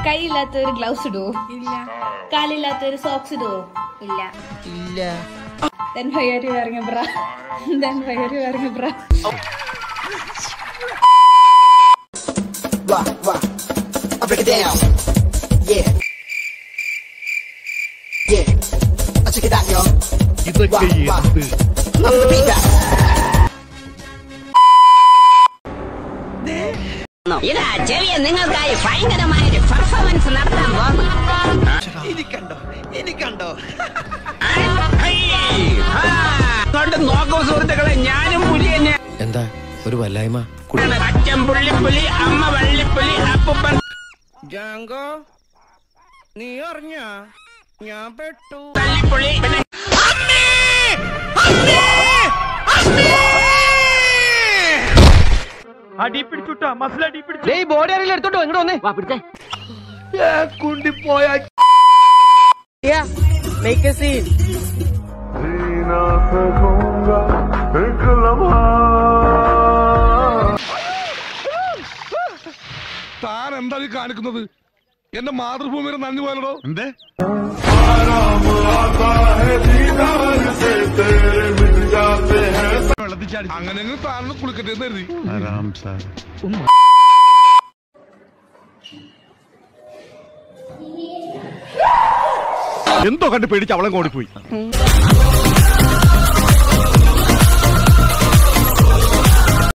കൈയില്ലാത്തവര് gloves ഇടുവോ ഇല്ല കാലില്ലാത്തവര് socks ഇടുവോ ഇല്ല ഇല്ല Then why are you wearing a bra? Then why are you wearing a bra? Rock, rock. I break it down. Yeah. Yeah. I check it out, yo. ഇതൊക്കെ Rock, rock. എന്ത് I'm the beat back. ഇതാ ചെറിയ നിങ്ങൾക്കായി ഭയങ്കരമായ ഒരു performance നടത്താൻ പോകുന്നു കൊണ്ട് നോക്കൂ സുഹൃത്തുക്കളെ ഞാനും പുലി തന്നെ എന്താ ഒരു വല്ലായ്മ അച്ഛൻ പുള്ളിപ്പുലി അമ്മ വള്ളിപ്പുലി അപ്പൂപ്പൻ ജാങ്കോ നീ അറിഞ്ഞ ഞാൻ പെട്ടു തള്ളിപ്പുലി പിന്നെ അടി പിടിച്ചുട്ടാ മസിൽ അടി പിടിച്ചു ഈ ബോഡി ആരെങ്കിലും എടുത്തോട്ടോ ഇങ്ങോട്ട് വന്നേ വാ പിടിച്ചേ കുണ്ടിപ്പോയ മേക്ക് എ സീൻ താൻ എന്താ ഈ കാണിക്കുന്നത് എന്റെ മാതൃഭൂമിയുടെ നന്ദി പോലടോ എന്തേ അങ്ങനെയെങ്കിലും താനൊന്ന് കുളിക്കട്ടെ എന്ന് കരുതി എന്തോ കണ്ട് പേടിച്ച് അവളെ ഓടിപ്പോയി